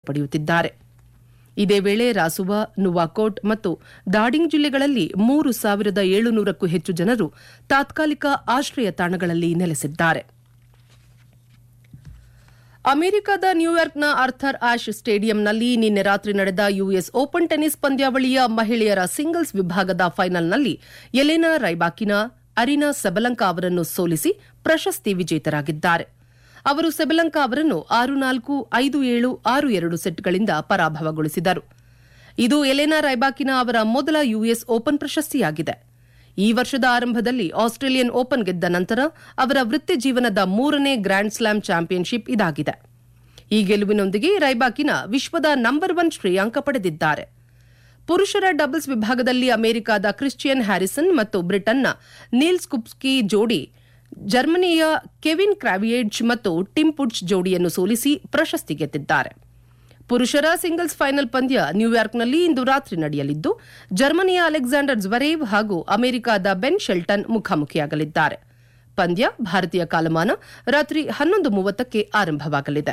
ಪಡೆಯುತ್ತಿದ್ದಾರೆ ಇದೇ ವೇಳೆ ರಾಸುವಾ ನುವಾಕೋಟ್ ಮತ್ತು ದಾಡಿಂಗ್ ಜಿಲ್ಲೆಗಳಲ್ಲಿ ಮೂರು ಸಾವಿರದ ಏಳುನೂರಕ್ಕೂ ಹೆಚ್ಚು ಜನರು ತಾತ್ಕಾಲಿಕ ಆಶ್ರಯ ತಾಣಗಳಲ್ಲಿ ನೆಲೆಸಿದ್ದಾರೆ ಅಮೆರಿಕದ ನ್ಯೂಯಾರ್ಕ್ನ ಆರ್ಥರ್ ಆಶ್ ಸ್ಟೇಡಿಯಂನಲ್ಲಿ ನಿನ್ನೆ ರಾತ್ರಿ ನಡೆದ ಯುಎಸ್ ಓಪನ್ ಟೆನಿಸ್ ಪಂದ್ಯಾವಳಿಯ ಮಹಿಳೆಯರ ಸಿಂಗಲ್ಸ್ ವಿಭಾಗದ ಫೈನಲ್ನಲ್ಲಿ ಎಲೆನಾ ರೈಬಾಕಿನಾ ಅರಿನಾ ಸೆಬಲಂಕಾ ಅವರನ್ನು ಸೋಲಿಸಿ ಪ್ರಶಸ್ತಿ ವಿಜೇತರಾಗಿದ್ದಾರೆ ಅವರು ಸೆಬಲಂಕಾ ಅವರನ್ನು ಆರು ನಾಲ್ಕು ಐದು ಏಳು ಆರು ಎರಡು ಸೆಟ್ಗಳಿಂದ ಪರಾಭವಗೊಳಿಸಿದರು ಇದು ಎಲೆನಾ ರೈಬಾಕಿನಾ ಅವರ ಮೊದಲ ಯುಎಸ್ ಓಪನ್ ಪ್ರಶಸ್ತಿಯಾಗಿದೆ ಈ ವರ್ಷದ ಆರಂಭದಲ್ಲಿ ಆಸ್ಟ್ರೇಲಿಯನ್ ಓಪನ್ ಗೆದ್ದ ನಂತರ ಅವರ ವೃತ್ತಿ ಜೀವನದ ಮೂರನೇ ಗ್ರ್ಯಾಂಡ್ ಸ್ಲಾಮ್ ಚಾಂಪಿಯನ್ಶಿಪ್ ಇದಾಗಿದೆ ಈ ಗೆಲುವಿನೊಂದಿಗೆ ರೈಬಾಕಿನ ವಿಶ್ವದ ನಂಬರ್ ಒನ್ ಶ್ರೇಯಾಂಕ ಪಡೆದಿದ್ದಾರೆ ಪುರುಷರ ಡಬಲ್ಸ್ ವಿಭಾಗದಲ್ಲಿ ಅಮೆರಿಕದ ಕ್ರಿಶ್ಚಿಯನ್ ಹ್ಯಾರಿಸನ್ ಮತ್ತು ಬ್ರಿಟನ್ನ ನೀಲ್ಸ್ ಕುಪ್ಸ್ಕಿ ಜೋಡಿ ಜರ್ಮನಿಯ ಕೆವಿನ್ ಕ್ರಾವಿಯೇಡ್ಜ್ ಮತ್ತು ಟಿಮ್ ಪುಡ್ಜ್ ಜೋಡಿಯನ್ನು ಸೋಲಿಸಿ ಪ್ರಶಸ್ತಿ ಗೆದ್ದಿದ್ದಾರೆ ಪುರುಷರ ಸಿಂಗಲ್ಸ್ ಫೈನಲ್ ಪಂದ್ಯ ನ್ಯೂಯಾರ್ಕ್ನಲ್ಲಿ ಇಂದು ರಾತ್ರಿ ನಡೆಯಲಿದ್ದು ಜರ್ಮನಿಯ ಅಲೆಕ್ಸಾಂಡರ್ ಜ್ವರೇವ್ ಹಾಗೂ ಅಮೆರಿಕದ ಬೆನ್ ಶೆಲ್ಟನ್ ಮುಖಾಮುಖಿಯಾಗಲಿದ್ದಾರೆ ಪಂದ್ಯ ಭಾರತೀಯ ಕಾಲಮಾನ ರಾತ್ರಿ ಹನ್ನೊಂದು ಮೂವತ್ತಕ್ಕೆ ಆರಂಭವಾಗಲಿದೆ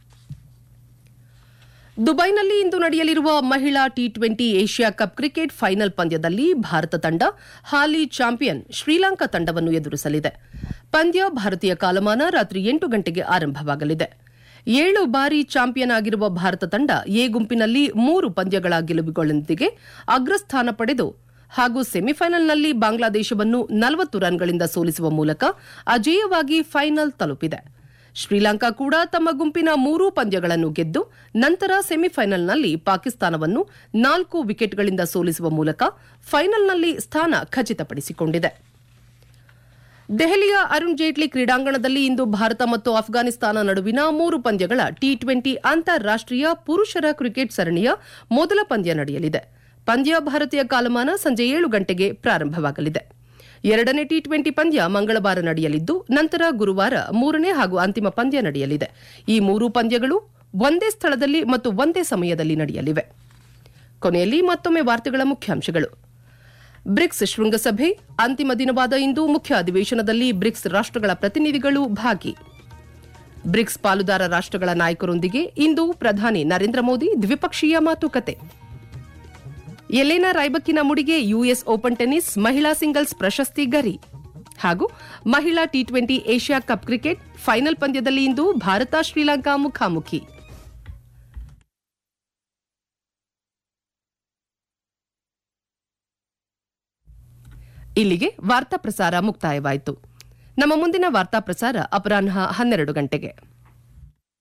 ದುಬೈನಲ್ಲಿ ಇಂದು ನಡೆಯಲಿರುವ ಮಹಿಳಾ T twenty Asia cup cricket final ಪಂದ್ಯದಲ್ಲಿ ಭಾರತ ತಂಡ ಹಾಲಿ ಚಾಂಪಿಯನ್ ಶ್ರೀಲಂಕಾ ತಂಡವನ್ನು ಎದುರಿಸಲಿದೆ ಪಂದ್ಯ ಭಾರತೀಯ ಕಾಲಮಾನ ರಾತ್ರಿ ಎಂಟು ಗಂಟೆಗೆ ಆರಂಭವಾಗಲಿದೆ ಏಳು ಬಾರಿ ಚಾಂಪಿಯನ್ ಆಗಿರುವ ಭಾರತ ತಂಡ ಎ ಗುಂಪಿನಲ್ಲಿ ಮೂರು ಪಂದ್ಯಗಳ ಗೆಲುವುಗಳೊಂದಿಗೆ ಅಗ್ರಸ್ಥಾನ ಪಡೆದು ಹಾಗೂ ಸೆಮಿಫೈನಲ್ನಲ್ಲಿ ಬಾಂಗ್ಲಾದೇಶವನ್ನು ನಲವತ್ತು ರನ್ಗಳಿಂದ ಸೋಲಿಸುವ ಮೂಲಕ ಅಜೇಯವಾಗಿ ಫೈನಲ್ ತಲುಪಿದೆ ಶ್ರೀಲಂಕಾ ಕೂಡ ತಮ್ಮ ಗುಂಪಿನ ಮೂರೂ ಪಂದ್ಯಗಳನ್ನು ಗೆದ್ದು ನಂತರ ಸೆಮಿಫೈನಲ್ನಲ್ಲಿ ಪಾಕಿಸ್ತಾನವನ್ನು ನಾಲ್ಕು ವಿಕೆಟ್ಗಳಿಂದ ಸೋಲಿಸುವ ಮೂಲಕ ಫೈನಲ್ನಲ್ಲಿ ಸ್ಥಾನ ಖಚಿತಪಡಿಸಿಕೊಂಡಿದೆ ದೆಹಲಿಯ ಅರುಣ್ ಜೇಟ್ಲಿ ಕ್ರೀಡಾಂಗಣದಲ್ಲಿ ಇಂದು ಭಾರತ ಮತ್ತು ಅಫ್ಘಾನಿಸ್ತಾನ ನಡುವಿನ ಮೂರು ಪಂದ್ಯಗಳ ಟಿ ಟ್ವೆಂಟಿ ಅಂತಾರಾಷ್ಟೀಯ ಪುರುಷರ ಕ್ರಿಕೆಟ್ ಸರಣಿಯ ಮೊದಲ ಪಂದ್ಯ ನಡೆಯಲಿದೆ ಪಂದ್ಯ ಭಾರತೀಯ ಕಾಲಮಾನ ಸಂಜೆ ಏಳು ಗಂಟೆಗೆ ಪ್ರಾರಂಭವಾಗಲಿದೆ ಎರಡನೇ ಟಿ ಟ್ವೆಂಟಿ ಪಂದ್ಯ ಮಂಗಳವಾರ ನಡೆಯಲಿದ್ದು ನಂತರ ಗುರುವಾರ ಮೂರನೇ ಹಾಗೂ ಅಂತಿಮ ಪಂದ್ಯ ನಡೆಯಲಿದೆ ಈ ಮೂರು ಪಂದ್ಯಗಳು ಒಂದೇ ಸ್ಥಳದಲ್ಲಿ ಮತ್ತು ಒಂದೇ ಸಮಯದಲ್ಲಿ ನಡೆಯಲಿವೆ ಕೊನೆಯಲ್ಲಿ ಮತ್ತೊಮ್ಮೆ ವಾರ್ತೆಗಳ ಮುಖ್ಯಾಂಶಗಳು ಬ್ರಿಕ್ಸ್ ಶೃಂಗಸಭೆ ಅಂತಿಮ ದಿನವಾದ ಇಂದು ಮುಖ್ಯ ಅಧಿವೇಶನದಲ್ಲಿ ಬ್ರಿಕ್ಸ್ ರಾಷ್ಟಗಳ ಪ್ರತಿನಿಧಿಗಳು ಭಾಗಿ ಬ್ರಿಕ್ಸ್ ಪಾಲುದಾರ ರಾಷ್ಟಗಳ ನಾಯಕರೊಂದಿಗೆ ಇಂದು ಪ್ರಧಾನಿ ನರೇಂದ್ರ ಮೋದಿ ದ್ವಿಪಕ್ಷೀಯ ಮಾತುಕತೆ ಎಲೆನಾ ರೈಬಕ್ಕಿನ ಮುಡಿಗೆ ಯುಎಸ್ ಓಪನ್ ಟೆನಿಸ್ ಮಹಿಳಾ ಸಿಂಗಲ್ಸ್ ಪ್ರಶಸ್ತಿ ಗರಿ ಹಾಗೂ ಮಹಿಳಾ T twenty Asia cup cricket final ಪಂದ್ಯದಲ್ಲಿ ಇಂದು ಭಾರತ ಶ್ರೀಲಂಕಾ ಮುಖಾಮುಖಿ ಇಲ್ಲಿಗೆ ವಾರ್ತಾ ಪ್ರಸಾರ ಮುಕ್ತಾಯವಾಯಿತು ನಮ್ಮ ಮುಂದಿನ ವಾರ್ತಾ ಪ್ರಸಾರ ಅಪರಾಹ್ನ ಹನ್ನೆರಡು ಗಂಟೆಗೆ